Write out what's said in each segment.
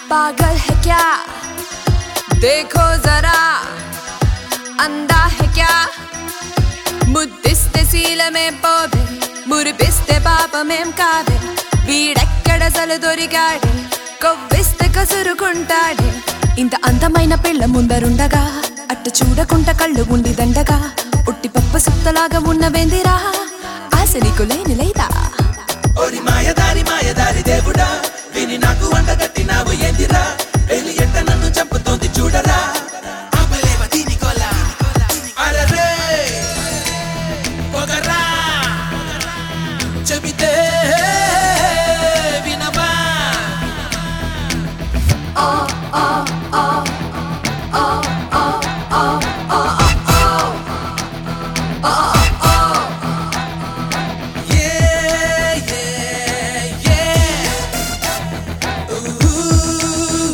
पागल है क्या देखो जरा अंधा है क्या ముద్దిస్తే శీలమేం పోదే మురిపిస్తే పాపమేం కాదే వీడెక్కడసలు దొరికాడే కొవ్విస్తే కసురుకుంటాడే ఇంత అందమైన పిల్ల ముందరుండగా అట్టు చూడకుంట కళ్ళు ఉండి దండగా ఉట్టి పప్ప సుత్తలాగా ఉన్నవేందిరా ఆశ నీకు లేని లేదా ఓరి మాయదారి మాయదారి దేవుడా విని నాకు వండగట్టినావు ఏందిరా వెళ్ళి ఎట్ట నన్ను చంపుతోంది చూడరా ఆపలేవ దీని గోల అరరే పొగరా చెబితే వినవా Yeah, yeah, yeah. Ooh.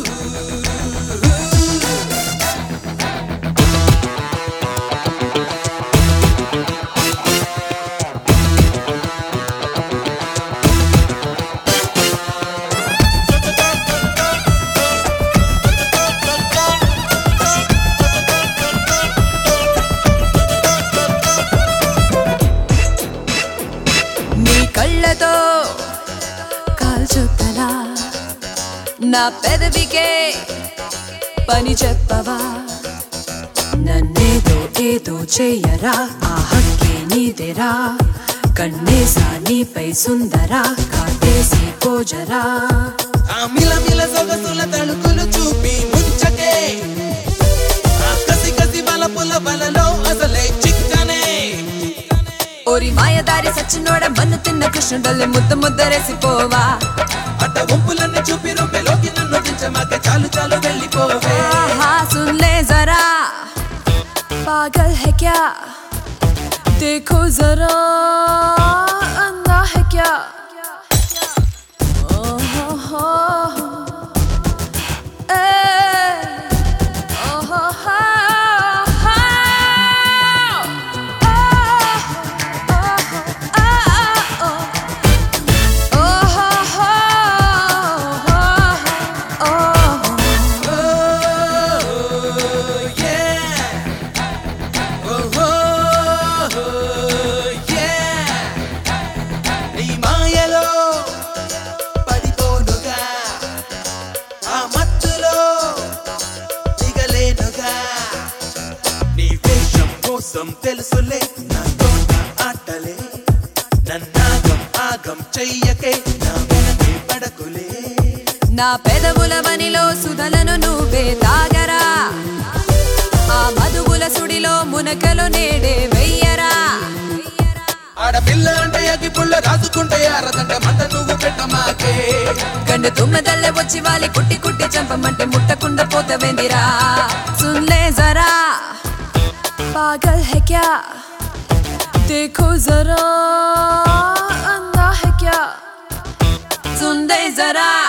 నీ కళ్ళతో కాల్చుతలా నా పెదవికే పని చెప్పవా నన్నేదో ఏదో చెయ్యరా ఆ హక్కే నీదేరా కన్నేసా నీపై సుందరా కాటేసి పోజరా ఆ మిలమిల సొగసుల తలుకులు చూపి ముంచకే ఆ కసి కసి బలపుల బలలో అసలే చిక్కనే ఓరి మాయదారి సచ్చినోడ మన్ను తిన్న కృష్ణుడల్లి ముద్ద ముద్దరేసిపోవా అట్ట వంపులన్నీ చూపి రొమ్మెలోకి నన్ను దించమాక చాలు చాలు వెళ్ళిపోవే आहा, सुन ले जरा पागल है क्या देखो जरा अंधा है क्या ओहो हो, ए, ओहो हो, हो, ओहो, ओहो, ओहो हो, ओहो, Oh, yeah. Oh, oh, yeah. నీ మాయలో పడిపోనుగా ఆ మత్తులో దిగలేనుగా నీ వేషం కోసం తెలుసులే నాతో నా ఆటలే నన్నాగం ఆగం చెయ్యకే నా వెనకే పడకులే నా పెదవుల వనిలో సుధలను నువ్వే తాగరా ఆ మధువుల సుడిలో మునకలు నేడే వెయ్యరా ఆడపిల్ల అంటే అగ్గి పుల్ల రాసుకుంటే ఆరదంట మంట నువ్వు పెట్టమాకే గండు తుమ్మెదల్లే వచ్చి వాలి కుట్టి కుట్టి చంపమంటే ముట్టకుండా పోతవేందిరా సున్లే జరా పాగల్ है क्या देखो जरा अंधा है क्या सुन दे जरा